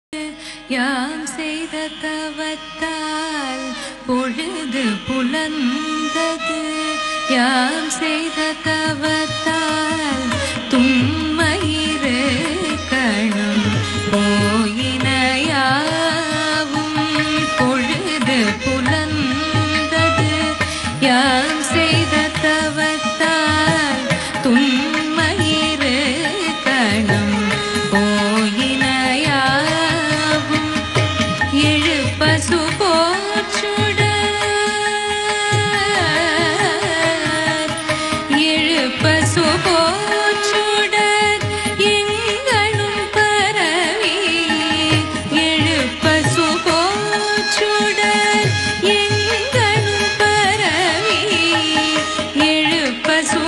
யாம் செய்த தவத்தால் பொழுது புலர்ந்தது யாம் செய்த தவத்தால் தும்மயிறு கணம் போயினையாவும் பொழுது புலர்ந்தது யாம் செய்த தவத்தால் தும்மயிறு கணம் போயினையாவும் எழு பசு போச்சுடர் எழு பசு போச்சுடர் எங்களும் பரவி எழு பசு போச்சுடர் எங்களும் பரவி எழு பசு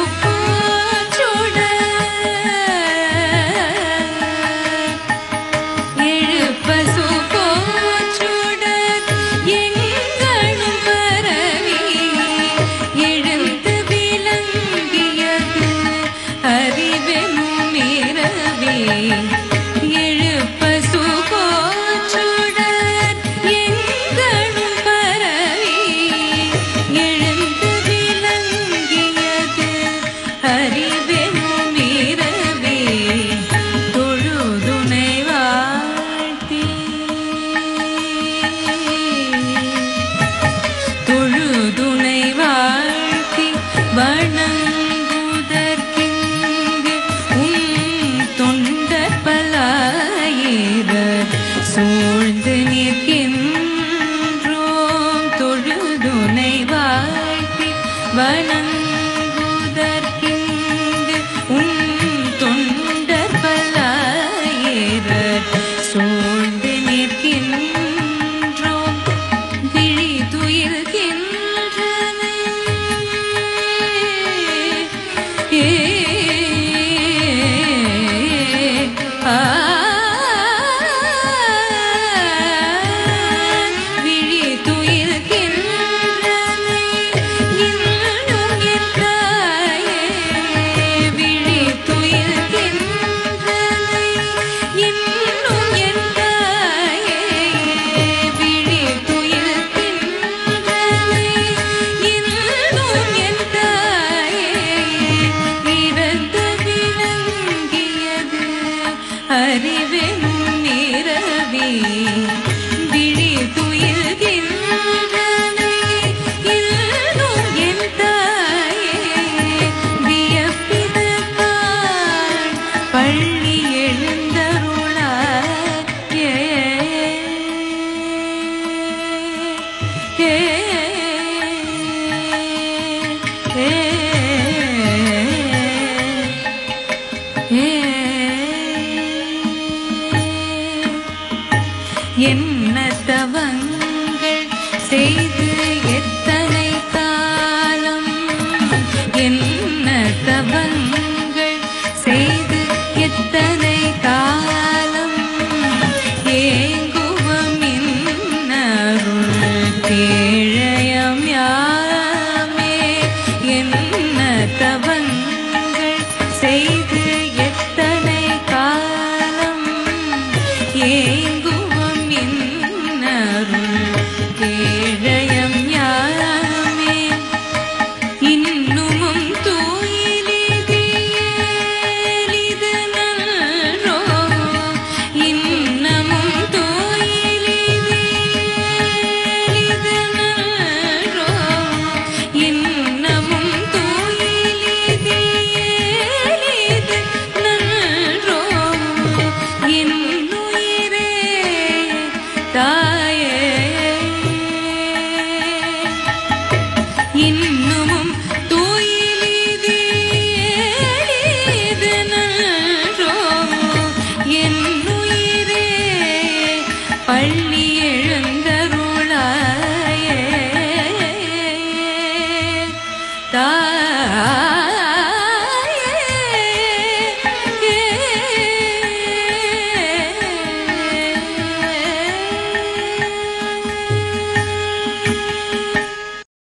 போச்சுடர் எழுப்பசு போச்சுடர் எங்களும் பரவி எழுந்து விளங்கியது அறிவெனும் இரவே எழுப்பசு போச்சுடர் எங்களும் பரவி எழுந்து விளங்கியது அறிவெனும் இரவே தொழுதுணை வாழ்த்தி தொழுதுணை வாழ்த்தி வணங்குதற்கிங்கு உம் தொண்டர் பலாயிரர் சூழ்ந்து நிற்கின்றோம் தொழுதுணை வாழ்த்தி வணங்குதற்கிங்கு உம் தொண்டர் பலாயிரர் சூழ்ந்து நிற்கின்றோம் விழி துயில்கின்றன ஏ ஆ விழி துயில்கின்றன இன்னும் என் தாயே விழி துயில்கின்றன இன்னும் என் தாயே விழி துயில்கின்றன இன்னும் என் தாயே இறந்து விளங்கியது அறிவெனும் நிறவே விழி துயில்கின்றனை இன்னும் என் தாயே வியப்பிது காண் பள்ளி எழுந்தருளாய் ஏ ஏ என்ன தவங்கள் செய்து எத்தனை காலம் என்ன தவங்கள் செய்து எத்தனை காலம் ஏங்குவம் இன்னருள் கேழயம் யாமே என்ன தவங்கள் செய்து எத்தனை காலம் ஏங்குவம் இன்னருள் கேழயம் யாமே இன்னுமும் தூயிலிது நன்றோ இன்னமும் தூயிலிது நன்றோ இன்னமும் தூயிலிது நன்றோ இன்னுயிரே தாயே இன்னமும் தூயிலிது எளிது நன்றோ என்னுயிரே பள்ளி எழுந்தருளாயே தாயே